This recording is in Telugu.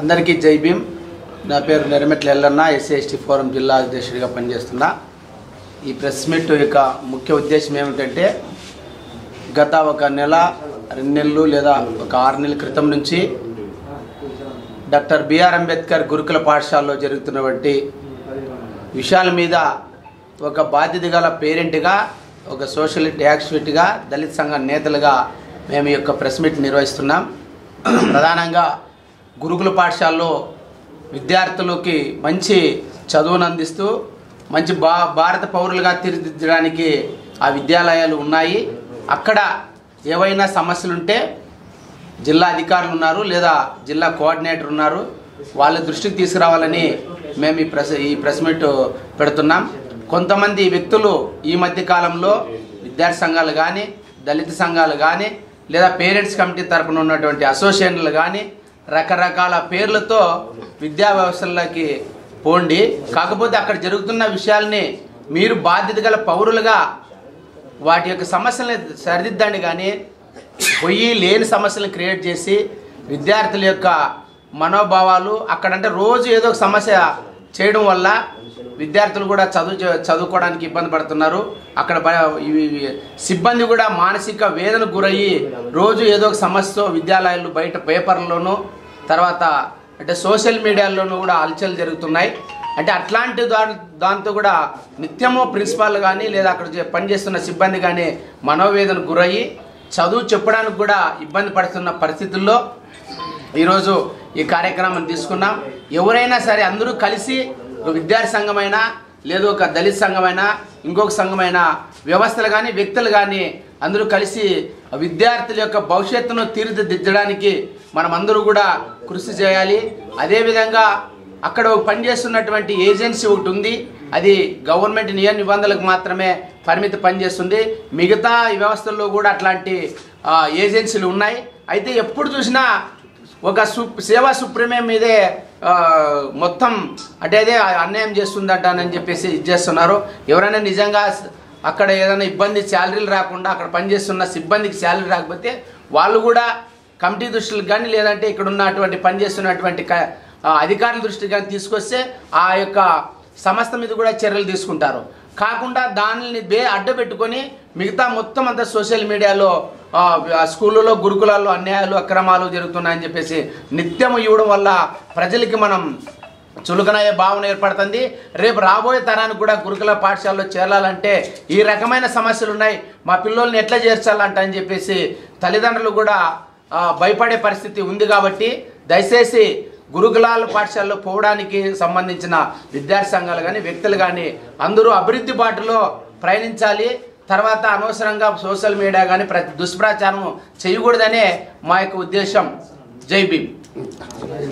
అందరికీ జై భీమ్ నా పేరు Neramatla Yellanna SC ST forum జిల్లా అధ్యక్షుడిగా పనిచేస్తున్నా ఈ ప్రెస్ మీట్ యొక్క ముఖ్య ఉద్దేశం ఏమిటంటే గత ఒక నెల రెండు నెలలు లేదా ఒక ఆరు నెలల క్రితం నుంచి డాక్టర్ బిఆర్ అంబేద్కర్ గురుకుల పాఠశాలలో జరుగుతున్నటువంటి విషయాల మీద ఒక బాధ్యత గల పేరెంట్గా ఒక సోషల్ యాక్టివిటీగా దళిత సంఘ నేతలుగా మేము ఈ యొక్క ప్రెస్ మీట్ నిర్వహిస్తున్నాం ప్రధానంగా గురుకుల పాఠశాలలో విద్యార్థులకి మంచి చదువును అందిస్తూ మంచి బా భారత పౌరులుగా తీర్చిదిద్దడానికి ఆ విద్యాలయాలు ఉన్నాయి అక్కడ ఏవైనా సమస్యలుంటే జిల్లా అధికారులు ఉన్నారు లేదా జిల్లా కోఆర్డినేటర్ ఉన్నారు వాళ్ళ దృష్టికి తీసుకురావాలని మేము ఈ ప్రెస్ ఈ ప్రెస్ మీట్ పెడుతున్నాం కొంతమంది వ్యక్తులు ఈ మధ్య కాలంలో విద్యార్థి సంఘాలు కానీ దళిత సంఘాలు కానీ లేదా పేరెంట్స్ కమిటీ తరపున ఉన్నటువంటి అసోసియేషన్లు కానీ రకరకాల పేర్లతో విద్యా వ్యవస్థల్లోకి పోండి కాకపోతే అక్కడ జరుగుతున్న విషయాల్ని మీరు బాధ్యత గల పౌరులుగా వాటి యొక్క సమస్యలను సరిదిద్దండి కానీ పొయ్యి లేని సమస్యలను క్రియేట్ చేసి విద్యార్థుల యొక్క మనోభావాలు అక్కడంటే రోజు ఏదో ఒక సమస్య చేయడం వల్ల విద్యార్థులు కూడా చదువు చే- చదువుకోవడానికి ఇబ్బంది పడుతున్నారు అక్కడ బ- ఇవి- ఇవి సిబ్బంది కూడా మానసిక వేదనకు గురయ్యి రోజు ఏదో ఒక సమస్యతో విద్యాలయాలు బయట పేపర్లోనూ తర్వాత అంటే సోషల్ మీడియాలోనూ కూడా హల్చల్ జరుగుతున్నాయి అంటే అట్లాంటి దాని దాంతో కూడా నిత్యము ప్రిన్సిపాల్ కానీ లేదా అక్కడ చే- పనిచేస్తున్న సిబ్బంది కానీ మనోవేదనకు గురయ్యి చదువు చెప్పడానికి కూడా ఇబ్బంది పడుతున్న పరిస్థితుల్లో ఈరోజు ఈ కార్యక్రమం తీసుకున్నాం ఎవరైనా సరే అందరూ కలిసి ఒక విద్యార్థి సంఘమైనా లేదు ఒక దళిత సంఘమైనా ఇంకొక సంఘమైన వ్యవస్థలు కానీ వ్యక్తులు కానీ అందరూ కలిసి విద్యార్థుల యొక్క భవిష్యత్తును తీర్చిదిద్దడానికి మనం అందరూ కూడా కృషి చేయాలి అదేవిధంగా అక్కడ ఒక పనిచేస్తున్నటువంటి ఏజెన్సీ ఒకటి ఉంది అది గవర్నమెంట్ నియమ నిబంధనలకు మాత్రమే పరిమితి పనిచేస్తుంది మిగతా ఈ వ్యవస్థల్లో కూడా అట్లాంటి ఆ, ఏజెన్సీలు ఉన్నాయి అయితే ఎప్పుడు చూసినా ఒక సు సేవా సుప్రీమే మీదే ఆ, మొత్తం అంటే అదే అన్యాయం చేస్తుందట అని చెప్పేసి ఇది చేస్తున్నారు ఎవరైనా నిజంగా స- అక్కడ ఏదైనా ఇబ్బంది శాలరీలు రాకుండా అక్కడ పనిచేస్తున్న సిబ్బందికి శాలరీ రాకపోతే వాళ్ళు కూడా కమిటీ దృష్టికి కానీ లేదంటే ఇక్కడ ఉన్నటువంటి పనిచేస్తున్నటువంటి క- ఆ, అధికారుల దృష్టికి కానీ తీసుకొస్తే ఆ యొక్క సంస్థ మీద కూడా చర్యలు తీసుకుంటారు కాకుండా దానిని బే అడ్డపెట్టుకొని మిగతా మొత్తం అంతా సోషల్ మీడియాలో ఆ, ఆ స్కూళ్ళలో గురుకులాల్లో అన్యాయాలు అక్రమాలు జరుగుతున్నాయని చెప్పేసి నిత్యం ఇవ్వడం వల్ల ప్రజలకి మనం చులకనయ్యే భావన ఏర్పడుతుంది రేపు రాబోయే తరానికి కూడా గురుకుల పాఠశాలలో చేరాలంటే ఈ రకమైన సమస్యలు ఉన్నాయి మా పిల్లల్ని ఎట్లా చేర్చాలంట అని చెప్పేసి తల్లిదండ్రులు కూడా ఆ, భయపడే పరిస్థితి ఉంది కాబట్టి దయచేసి గురుకులాల పాఠశాలలో పోవడానికి సంబంధించిన విద్యార్థి సంఘాలు కానీ వ్యక్తులు కానీ అందరూ అభివృద్ధి బాటలో ప్రయాణించాలి తర్వాత అనవసరంగా సోషల్ మీడియా కానీ ప్రతి దుష్ప్రచారం చేయకూడదనే మా యొక్క ఉద్దేశం జై భీమ్